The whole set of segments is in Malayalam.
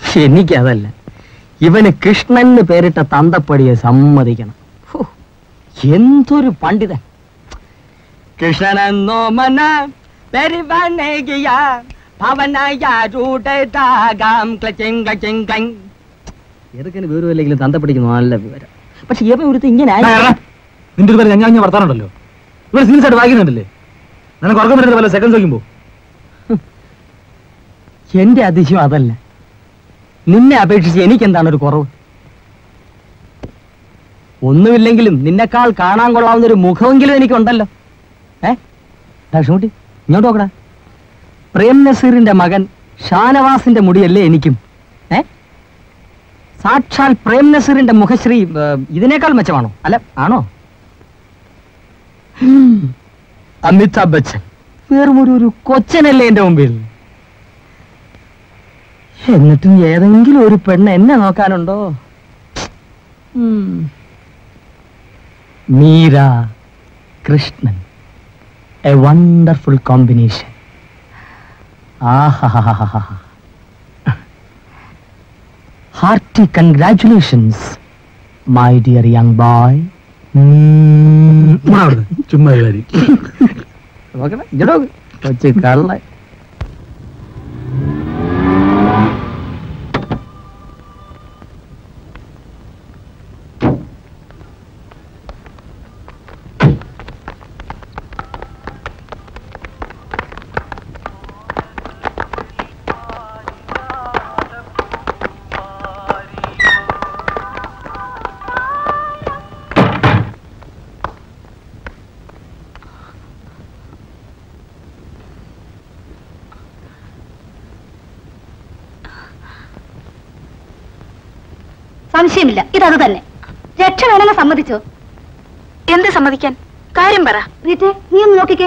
എനിക്കതല്ല ഇവന് കൃഷ്ണന് പേരിട്ട തന്തപ്പടിയെ സമ്മതിക്കണം ഹോ, എന്തൊരു പണ്ഡിതൻ കൃഷ്ണനെന്നോ മന പെരുവനകിയ ഭവനയാരൂഢതാകാം ക്ലച്ചിങ് ക്ലച്ചിങ് ക്ലങ് എതൊക്കെ വിവരമില്ലെങ്കിലും തന്തപ്പടിക്ക് നല്ല വിവരം പക്ഷെ ഇവൻ ഒരുത്ത് ഇങ്ങനെ ആയി നിന്റെ ഒരു പേര് ഞഞ്ഞ വർത്താനുണ്ടല്ലോ ഇവിടെ സീരിയസ് ആയിട്ട് വായിക്കുന്നുണ്ടല്ലേ നിനക്ക് ഉറക്കം വരുന്നത് പോലെ സെക്കൻഡ് നോക്കുമ്പോ എന്റെ അതിശയം അതല്ല നിന്നെ അപേക്ഷിച്ച് എനിക്കെന്താണ് ഒരു കുറവ് ഒന്നുമില്ലെങ്കിലും നിന്നെക്കാൾ കാണാൻ കൊള്ളാവുന്ന ഒരു മുഖമെങ്കിലും എനിക്കുണ്ടല്ലോ ഏ ഷൂട്ടി ഇങ്ങോട്ട് നോക്കടാ പ്രേം നസീറിന്റെ മകൻ ഷാനവാസിന്റെ മുടിയല്ലേ എനിക്കും ഏ സാക്ഷാൽ പ്രേം നസീറിന്റെ മുഖശ്രീ ഏ, ഇതിനേക്കാൾ മെച്ചമാണോ അല്ല ആണോ ഹും. അമിതാഭ് ബച്ചൻ വെറും ഒരു ഒരു കൊച്ചനല്ലേ എന്റെ മുമ്പിൽ എന്നിട്ടും ഏതെങ്കിലും ഒരു പെണ്ണ് എന്നെ നോക്കാനുണ്ടോ ഉം. Meera Krishnan a wonderful combination hearty congratulations my dear young boy ചുമ്മാ ഒരു കാര്യം നോക്കണേ ഇങ്ങോട്ട് നോക്ക്. കൊച്ചു കള്ള സംശയമില്ല ഇതത് തന്നെ രക്ഷ വേണമെന്ന് സമ്മതിച്ചോ എന്ത് സമ്മതിക്കാൻ കാര്യം പറ റീറ്റേ നീ ഒന്ന് നോക്കിക്കേ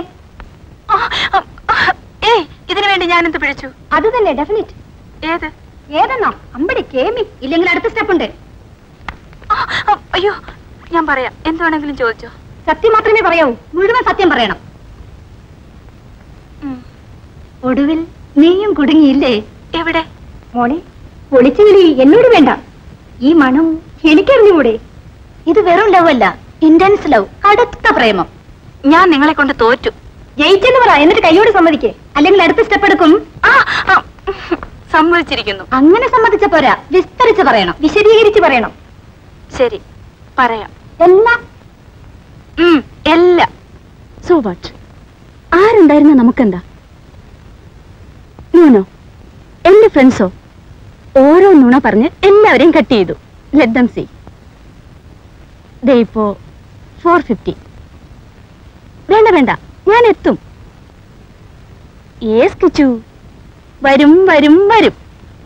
ഏ ഇതിനു വേണ്ടി ഞാൻ എന്ത് പിഴച്ചു അത് തന്നെ ഡെഫിനിറ്റ് ഏത് ഏതെന്നോ അമ്പടി കേമി ഇല്ലെങ്കിൽ അടുത്ത സ്റ്റെപ്പ് ഉണ്ട് അയ്യോ ഞാൻ പറയാം എന്ത് വേണമെങ്കിലും ചോദിച്ചോ സത്യം മാത്രമേ പറയാവൂ മുഴുവൻ സത്യം പറയണം ഒടുവിൽ നീയും കുടുങ്ങിയില്ലേ എവിടെ മോളെ ഒളിച്ചു വിളി എന്നോട് വേണ്ട ഈ മണം എനിക്കറിഞ്ഞുകൂടെ ഇത് വെറും ലവ് അല്ല ഇന്റൻസ് ലവ് അടുത്ത പ്രേമം ഞാൻ നിങ്ങളെ കൊണ്ട് തോറ്റു ജയിച്ചെന്ന് പറ എന്നിട്ട് കൈയോട് സമ്മതിക്കേ അല്ലെങ്കിൽ അടുത്ത സ്റ്റെപ്പ് എടുക്കും സമ്മതിച്ചിരിക്കുന്നു അങ്ങനെ സമ്മതിച്ച പോരാ വിസ്തരിച്ച് പറയണം വിശദീകരിച്ച് പറയണം ശരി പറയാം എല്ലാം എല്ലാം സോ വാട്ട് ആരുണ്ടായിരുന്ന നമുക്കെന്താ ഞാനോ എന്റെ ഫ്രണ്ട്സോ ഓരോ നുണ പറഞ്ഞ് എല്ലാവരെയും കട്ട് ചെയ്തു ലെറ്റ് ദം സി ദേ ഇപ്പോ ഫോർ ഫിഫ്റ്റി വേണ്ട വേണ്ട ഞാൻ എത്തും ഏസ് കിച്ചു വരും വരും വരും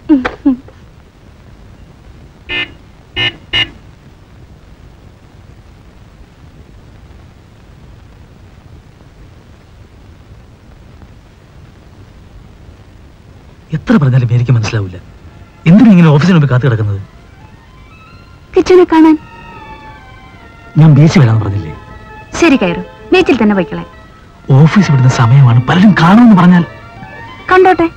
എത്ര പറഞ്ഞാലും എനിക്ക് മനസ്സിലാവില്ല എന്തിനാ ഇങ്ങനെ ഓഫീസിന് മുമ്പ് കാത്തു കിടക്കുന്നത് കിച്ചുനെ കാണാൻ ഞാൻ ബീച്ച് വരാന്ന് പറഞ്ഞില്ലേ ശരി കയറും ബീച്ചിൽ തന്നെ പോയിക്കളെ ഓഫീസ് വിടുന്ന സമയമാണ് പലരും കാണുമെന്ന് പറഞ്ഞാൽ കണ്ടോട്ടെ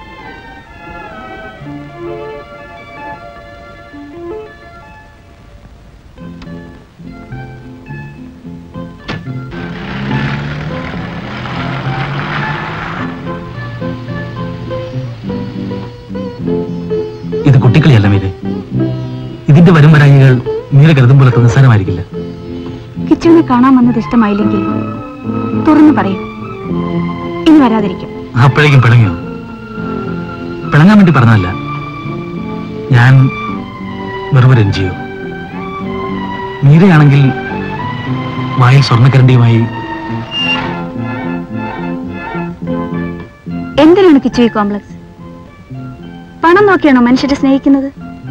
ഇത് കുട്ടിക്കളിയല്ല മീരെ ഇതിന്റെ വരും വരായികൾ മീര കരുതും പോലൊക്കെ നിസ്സാരമായിരിക്കില്ല കിച്ചുവിനെ കാണാൻ വന്നത് ഇഷ്ടമായില്ലെങ്കിൽ തുറന്നു പറയും ഇനി വരാതിരിക്കും അപ്പോഴേക്കും പിണങ്ങിയോ പിണങ്ങാൻ വേണ്ടി പറഞ്ഞതല്ല ഞാൻ വെറും ഒരു എൻജിയോ മീരയാണെങ്കിൽ വായിൽ സ്വർണ്ണക്കരണ്ടിയുമായി എന്തിനാണ് കിച്ചു ഈ കോംപ്ലക്സ് പണം നോക്കിയാണോ മനുഷ്യരെ സ്നേഹിക്കുന്നത്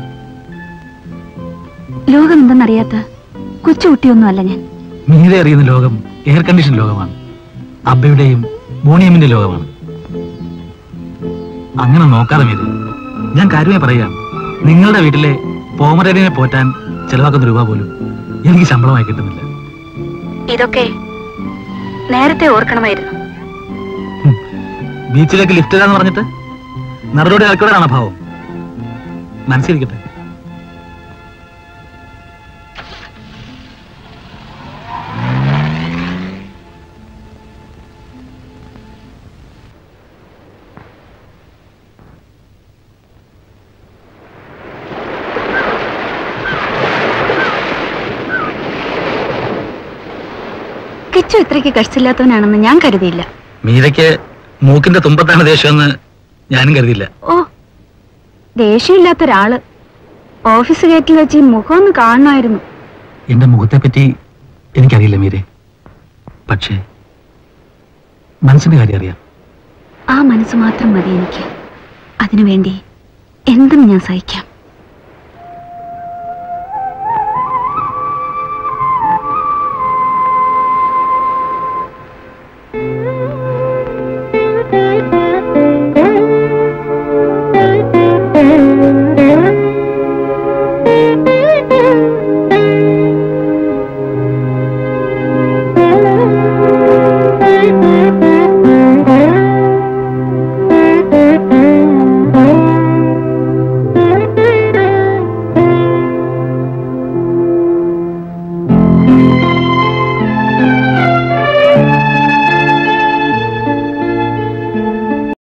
ലോകം എന്തെന്നറിയാത്ത കൊച്ചുകുട്ടിയൊന്നും അല്ല ഞാൻ മീര അറിയുന്ന ലോകം എയർ കണ്ടീഷൻ ലോകമാണ് അബ്ബയുടെയും ബോണിയമ്മിന്റെ ലോകമാണ് അങ്ങനെ നോക്കാതെ മീര ഞാൻ കാര്യമായി പറയാം നിങ്ങളുടെ വീട്ടിലെ പോമരേനെ പോറ്റാൻ ചെലവാക്കുന്ന രൂപ പോലും എനിക്ക് ശമ്പളമായി കിട്ടുന്നില്ല ഇതൊക്കെ നേരത്തെ ഓർക്കണമായിരുന്നു ബീച്ചിലേക്ക് ലിഫ്റ്റ് തരാന്ന് പറഞ്ഞിട്ട് നറുടെ ഇറക്കിവിടാനാണ് ഭാവം മനസ്സിരിക്കട്ടെ കിച്ചു ഇത്രയ്ക്ക് കഷ്ടമില്ലാത്തവനാണെന്ന് ഞാൻ കരുതിയില്ല മീരയ്ക്ക് മൂക്കിന്റെ തുമ്പത്താണ് ദേഷ്യമെന്ന് ഞാനും കരുതിയില്ല ഓ ദേഷ്യമില്ലാത്ത ഒരാള് ഓഫീസ് ഗേറ്റിൽ വെച്ച് ഈ മുഖം ഒന്ന് കാണണമായിരുന്നു എന്റെ മുഖത്തെ പറ്റി എനിക്കറിയില്ല മീരെ പക്ഷേ മനസ്സിന്റെ കാര്യം അറിയാം ആ മനസ്സ് മാത്രം മതി എനിക്ക് അതിനുവേണ്ടി എന്തും ഞാൻ സഹിക്കാം